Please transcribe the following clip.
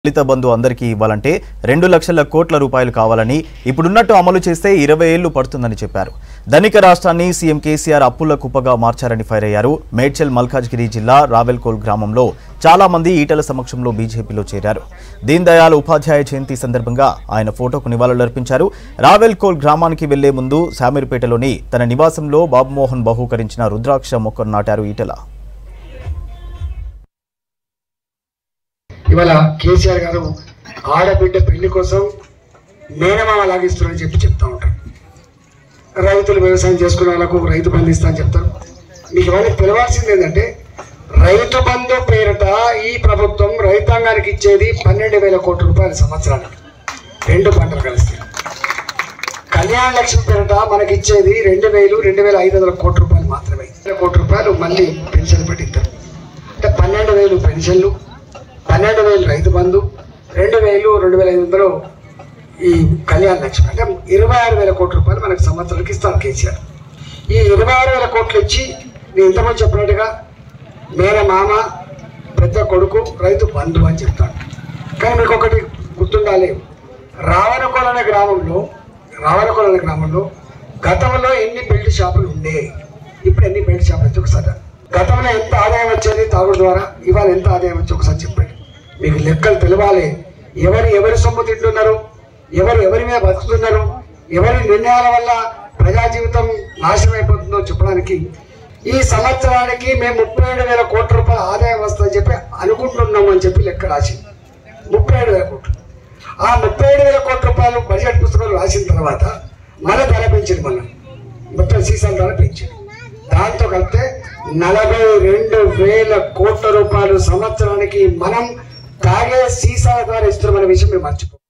దళిత బంధు అందరికీ ఇవ్వాలంటే రెండు లక్షల కోట్ల రూపాయలు కావాలని ఇప్పుడున్నట్టు అమలు చేస్తే ఇరవై ఏళ్లు పడుతుందని చెప్పారు ధనిక రాష్ట్రాన్ని సీఎం కేసీఆర్ అప్పుల కుప్పగా మార్చారని ఫైర్ అయ్యారు మేడ్చల్ మల్కాజ్గిరి జిల్లా రావెల్కోల్ గ్రామంలో చాలా మంది ఈటల సమక్షంలో బీజేపీలో చేరారు దీన్ దయాళ్ ఉపాధ్యాయ జయంతి సందర్భంగా ఆయన ఫోటోకు నివాళులర్పించారు రావెల్కోల్ గ్రామానికి వెళ్లే ముందు శామీర్పేటలోని తన నివాసంలో బాబుమోహన్ బహూకరించిన రుద్రాక్ష మొక్కను నాటారు ఈటల ఇవాళ కేసీఆర్ గారు ఆడబిడ్డ పెళ్లి కోసం మేనమామ లాగిస్తున్నారని చెప్పి చెప్తా ఉంటారు రైతులు వ్యవసాయం చేసుకునే వాళ్ళకు రైతు బంధు ఇస్తా అని చెప్తారు మీకు ఇవన్నీ తెలవాల్సింది ఏంటంటే రైతు బంధు పేరిట ఈ ప్రభుత్వం రైతాంగానికి ఇచ్చేది పన్నెండు వేల కోట్ల రూపాయల సంవత్సరానికి రెండు పంటలు కలిస్తే కళ్యాణ లక్ష్మి పేరిట మనకి ఇచ్చేది రెండు వేలు రెండు వేల ఐదు వందల కోట్ల రూపాయలు మాత్రమే వేల కోట్ల రూపాయలు మళ్ళీ పెన్షన్ పెట్టిస్తారు అంటే పన్నెండు వేలు పెన్షన్లు పన్నెండు వేలు రైతు బంధు రెండు వేలు రెండు వేల ఐదు వందలు ఈ కళ్యాణ లక్ష్మి అంటే ఇరవై ఆరు వేల కోట్ల రూపాయలు మనకు సంవత్సరానికి ఇస్తాను కేసీఆర్ ఈ ఇరవై ఆరు వేల కోట్లు ఇచ్చి నేను ఇంతమంది చెప్పినట్టుగా మేన మామ పెద్ద కొడుకు రైతు బంధు అని చెప్తాను కానీ మీకు ఒకటి గుర్తుండాలి రావణకొల అనే గ్రామంలో రావణకొల అనే గ్రామంలో గతంలో ఎన్ని బెల్ట్ షాపులు ఉండే ఇప్పుడు ఎన్ని బెల్ట్ షాపులు వచ్చి ఒకసారి గతంలో ఎంత ఆదాయం వచ్చేది తాగుడు ద్వారా ఇవాళ ఎంత ఆదాయం వచ్చి ఒకసారి చెప్పండి మీకు లెక్కలు తెలవాలి ఎవరు ఎవరి సొమ్ము తింటున్నారు ఎవరు ఎవరి మీద బతుకుతున్నారు ఎవరి నిర్ణయాల వల్ల ప్రజా జీవితం నాశనం అయిపోతుందో చెప్పడానికి ఈ సంవత్సరానికి మేము ముప్పై ఏడు వేల కోట్ల రూపాయల ఆదాయం వస్తుందని చెప్పి అనుకుంటున్నాం అని చెప్పి లెక్క రాసి ముప్పై ఏడు వేల కోట్లు ఆ ముప్పై ఏడు వేల కోట్ల రూపాయలు బడ్జెట్ పుస్తకాలు రాసిన తర్వాత మళ్ళీ ధర పెంచింది మనం మొత్తం సీసాల ధర పెంచింది దాంతో కలిపితే నలభై రెండు వేల కోట్ల రూపాయలు సంవత్సరానికి మనం తాగే సీసాల ద్వారా ఇస్తున్నామనే విషయం మేము మర్చిపో